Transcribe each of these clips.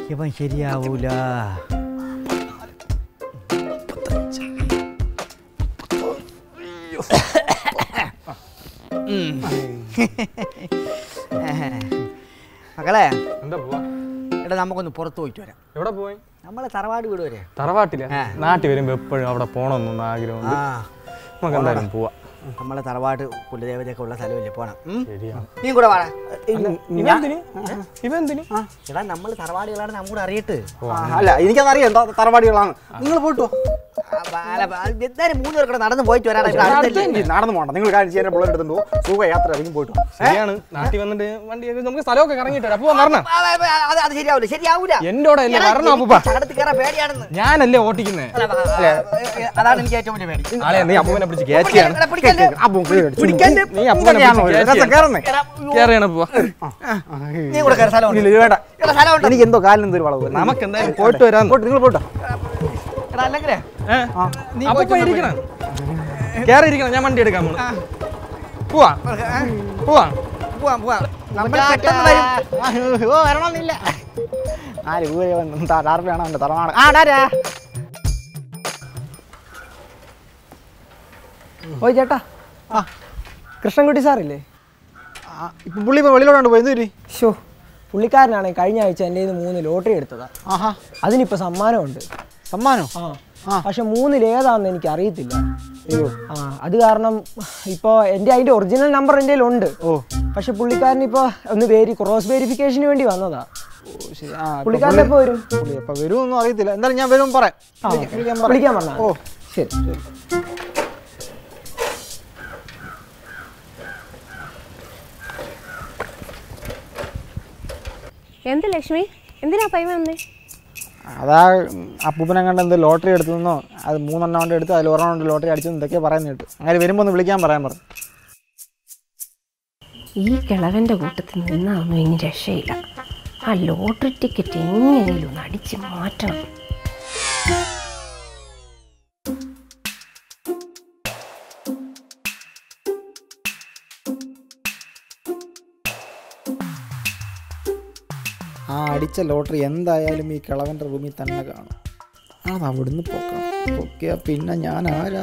ഇവൻ ശരിയാവൂല മക്കളെ എന്താ പോവാ എടാ നമുക്കൊന്ന് പുറത്ത് പോയിട്ട് വരാം എവിടെ പോയി നമ്മളെ തറവാട് വീട് വരെ തറവാട്ടില്ല ആ. നാട്ടിൽ വരുമ്പോ എപ്പോഴും അവിടെ പോണമെന്നൊന്ന് ആഗ്രഹമുണ്ട് ആ നമുക്ക് എന്തായാലും പോവാ നമ്മളെ തറവാട് കുലദേവതയൊക്കെ ഉള്ള സ്ഥലമില്ലേ പോണം ഉം? ശരിയാണ് നീ കൂടെ വാടാ ഇവന്തിന് ഇവന്തിന് എടാ നമ്മൾ തറവാടികളാണ് നമ്മൂടെ അറിയട്ട് അല്ല എനിക്കതറിയാം എന്താ തറവാടികളാണ് നിങ്ങൾ പോയിട്ടോ എന്തായാലും മൂന്ന് പേർ കൂടെ നടന്ന് പോയിട്ട് വരാടാ ഇവിടെ അടുത്തല്ലേ? ഈ നടന്നു പോകണ്ട നിങ്ങൾ കാര്യം ചെയ്യാൻ പിള്ളേർ എടുത്തുണ്ടോ സുഖ യാത്ര ഇറങ്ങി പോയിട്ടോ ശരിയാണ് നാട്ടിൽ വന്നിട്ട് വണ്ടി നമുക്ക് സ്ഥലമൊക്കെ കറങ്ങിയിട്ട് വരാം. പോവാൻ വരണം ആ, ആ, ആ, അത് അത് ശരിയാവൂല ശരിയാവൂല എന്റെ കൂടെ അല്ലേ എടാ, വരണം എനിക്ക് അപ്പൂപ്പ ചടത്ത് കയറാൻ പേടിയാണെന്ന് ഞാനല്ലേ ഓട്ടിക്കുന്നേ അല്ല, ആ, ആ, അതാണ് എനിക്ക് ഏറ്റവും വലിയ പേടി ആളെ നീ അപ്പൂപ്പനെ പിടിച്ച് കയറ്റിയാണ് എടാ, പിടിക്കല്ലേ? പിടിക്കല്ലേ നീ അപ്പൂപ്പനെ പിടിച്ച് കയറ്റിയാണ്. കയറണേ എടാ, കേറിയാണ് പോവാ നീ കൂടെ കയറി സ്ഥലമുണ്ട് ഇല്ല, വേണ്ട എടാ, സ്ഥലമുണ്ട് എനിക്ക് എന്തോ കാലിന് എന്തൊരു വളവ് നമുക്ക് എന്തായാലും പോയിട്ട് വരാം പോയിട്ട് നിങ്ങൾ പോട്ടോ എടാ, അല്ലെങ്കിലേ നീ അപ്പൂപ്പ ഇരിക്കണം കേറി ഇരിക്കണം ഞാൻ വണ്ടി എടുക്കാൻ പോണു പോവാ പോവാ പോവാം പോവാം നമ്മൾ പെട്ടെന്ന് വരും ഓ വരണമെന്നില്ല ആര് രൂപ ടാർപ്പിയാണ് അവൻ്റെ തറവാട് ആ ഡാരാ ഓ ചേട്ടാ ആ കൃഷ്ണൻകുട്ടി സാറില്ലേ ഇപ്പം പുള്ളി ഇപ്പോൾ വെളിയിലോട്ടാണ് പോയത് എന്തൊരു ഷോ പുള്ളിക്കാരനാണ് കഴിഞ്ഞ ആഴ്ച എൻ്റെ കയ്യിൽ നിന്ന് മൂന്ന് ലോട്ടറി എടുത്തതാ ആഹാ അതിനിപ്പോൾ സമ്മാനമുണ്ട് സമ്മാനോ ആ പക്ഷെ മൂന്നിൽ ഏതാണെന്ന് എനിക്ക് അറിയത്തില്ല അയ്യോ ആ അത് കാരണം ഇപ്പോൾ എൻ്റെ അതിൻ്റെ ഒറിജിനൽ നമ്പർ എൻ്റെ കയ്യിലുണ്ട് ഓ പക്ഷെ പുള്ളിക്കാരൻ ഇപ്പോൾ ഒന്ന് വേരി ക്രോസ് വെരിഫിക്കേഷന് വേണ്ടി വന്നതാ ഓ, ശരി ആ ഇപ്പൊ പുള്ളിക്കാരൻ എപ്പോൾ വരും പുള്ളി എപ്പോൾ വരുമൊന്നും അറിയത്തില്ല എന്തായാലും ഞാൻ വരും പറയാം ആ വിളിക്കാം, വിളിക്കാൻ പറയാം. വിളിക്കാൻ പറഞ്ഞാ ഓ ശരി എന്ത് ലക്ഷ്മി എന്തിനാ പൈമ വന്നേ അതാ അപ്പൂപ്പനെ കണ്ട് എന്ത് ലോട്ടറി എടുത്തെന്നോ അത് മൂന്നെണ്ണം കൊണ്ട് എടുത്ത് അതിൽ ഒരെണ്ണം കൊണ്ട് ലോട്ടറി അടിച്ചെന്ന് എന്തൊക്കെയാ പറയുന്നത് കേട്ടു അങ്ങനെ വരുമ്പോൾ ഒന്ന് വിളിക്കാൻ പറയാൻ പറഞ്ഞു ഈ കിളവന്റെ കൂട്ടത്തിൽ നിന്നാന്നും ഇനി രക്ഷയില്ല ആ ലോട്ടറി ടിക്കറ്റ് എങ്ങനെയെങ്കിലും ഒന്ന് അടിച്ച് മാറ്റണം ആ അടിച്ച ലോട്ടറി എന്തായാലും ഈ കിളവൻ്റെ റൂമിൽ തന്നെ കാണും അത് അവിടുന്ന് പൊക്കണം പൊക്കിയാ പിന്നെ ഞാൻ ആരാ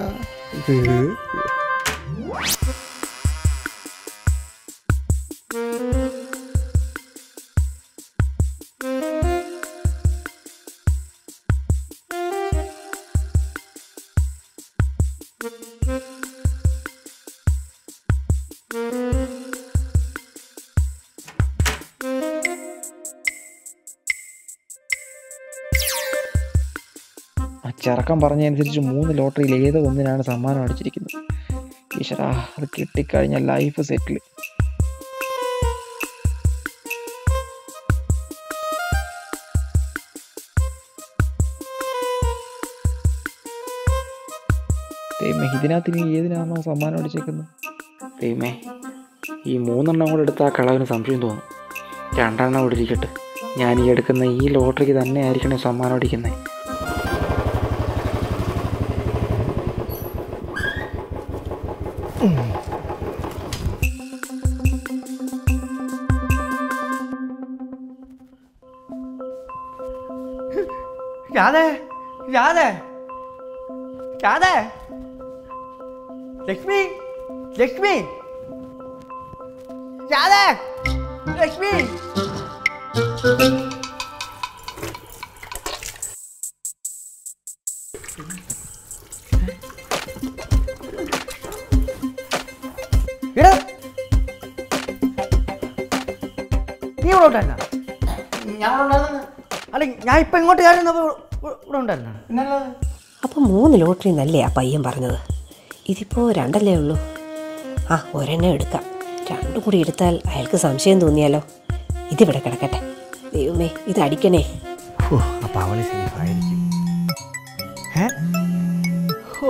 ആ ചെറുക്കം പറഞ്ഞതനുസരിച്ച് മൂന്ന് ലോട്ടറിയിൽ ഏതോ ഒന്നിനാണ് സമ്മാനം അടിച്ചിരിക്കുന്നത് ഈശ്വരാ അത് കിട്ടിക്കഴിഞ്ഞാൽ ലൈഫ് സെറ്റിൽ ദൈവമേ ഇതിനകത്ത് ഇനി ഏതിനാണോ സമ്മാനം അടിച്ചേക്കുന്നത് ദൈവമേ ഈ മൂന്നെണ്ണം കൂടെ എടുത്ത ആ കളവിന് സംശയം തോന്നും രണ്ടെണ്ണം കൂടെ ഇരിക്കട്ടെ ഞാൻ ഈ എടുക്കുന്ന ഈ ലോട്ടറിക്ക് തന്നെ ആയിരിക്കണം സമ്മാനം അടിക്കുന്നത് രാധേ രാധേ രാധേ ലക്ഷ്മി ലക്ഷ്മി രാധേ ലക്ഷ്മി എടാ നീ ഇവിടെ ഉണ്ടായിരുന്ന അല്ല ഞാൻ ഇപ്പൊ ഇങ്ങോട്ട് കയറുന്നപ്പോ ഇവിടെ ഉണ്ടായിരുന്ന അപ്പം മൂന്ന് ലോട്ടറി എന്നല്ലേ ആ പയ്യൻ പറഞ്ഞത് ഇതിപ്പോൾ രണ്ടല്ലേ ഉള്ളൂ ആ ഒരെണ്ണം എടുക്കാം രണ്ടും കൂടി എടുത്താൽ അയാൾക്ക് സംശയം തോന്നിയാലോ ഇതിവിടെ കിടക്കട്ടെ ദൈവമേ ഇത് അടിക്കണേ അപ്പൊ അവള് സേഫ് ആയിരിക്കും ഏ? ഹോ.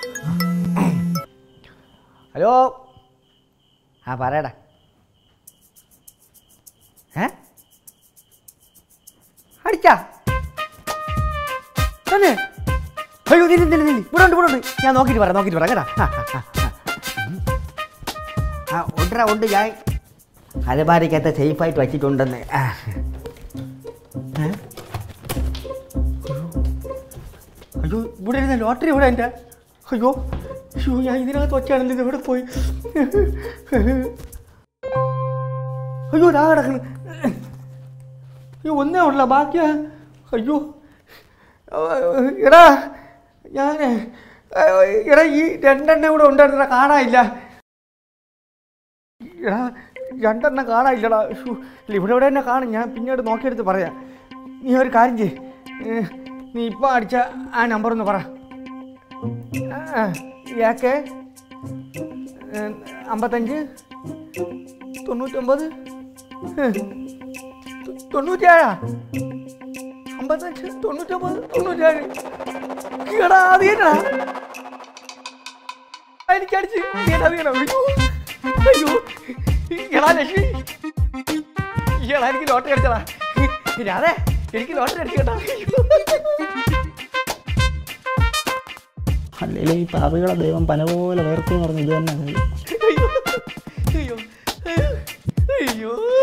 ഹലോ ആ പറയടാ ഏ അടിച്ചാ തന്നെ അയ്യോ നില്ല നില്ല നില്ല ഇവിടെ ഉണ്ട് ഇവിടെ ഉണ്ട് ഞാൻ നോക്കിയിട്ട് പറയാം നോക്കിയിട്ട് പറയാം കേട്ടാ ആ, ആ, ആ, ആ. ഉം. ആ ഉണ്ടടാ ഉണ്ട് ഞാൻ അലമാരിക്കകത്ത് സേഫായിട്ട് വച്ചിട്ടുണ്ടെന്ന് ആ ഏ? അയ്യോ ഇവിടെ ഇരുന്ന ലോട്ടറി ഇവിടെ എൻ്റെ അയ്യോ അയ്യോ ഞാൻ ഇതിനകത്ത് ഒറ്റയാണല്ലോ ഇത് എവിടെ പോയി അയ്യോ രാ കിടക്കണ് അയ്യോ ഒന്നേ ഉള്ള ബാക്കിയാ അയ്യോ എടാ ഞാൻ എടാ ഈ രണ്ടെണ്ണം കൂടെ ഉണ്ടായിരുന്ന കാണാനില്ല എടാ രണ്ടെണ്ണം കാണാനില്ലടാ ശ്ശോ, ഇല്ല, ഇവിടെ ഇവിടെ തന്നെ കാണും ഞാൻ പിന്നീട് നോക്കിയെടുത്ത് പറയാം നീ ഒരു കാര്യം ചെയ്യ് ഏ, നീ ഇപ്പം അടിച്ച ആ നമ്പർ ഒന്ന് പറ ആ, ഏക്കെ ഏ, അമ്പത്തഞ്ച് തൊണ്ണൂറ്റൊമ്പത് ഏ, തൊ- തൊണ്ണൂറ്റേഴാ അമ്പത്തഞ്ച് തൊണ്ണൂറ്റൊമ്പത് തൊണ്ണൂറ്റേഴ് എടാ അത് കേട്ടാ എനിക്ക് അടിച്ച് ഏതാ വീണ അയ്യോ അയ്യോ എടാ ലക്ഷ്മി എടാ എനിക്ക് ലോട്ടറി അടിച്ചടാ രാധേ എനിക്ക് ലോട്ടറി അടിച്ചു കേട്ടാ അല്ലെങ്കിൽ ഈ പാപികളെ ദൈവം പന പോലെ വേർത്തു എന്ന് പറഞ്ഞ് ഇത് തന്നെ അയ്യോ അയ്യോ അയ്യോ അയ്യോ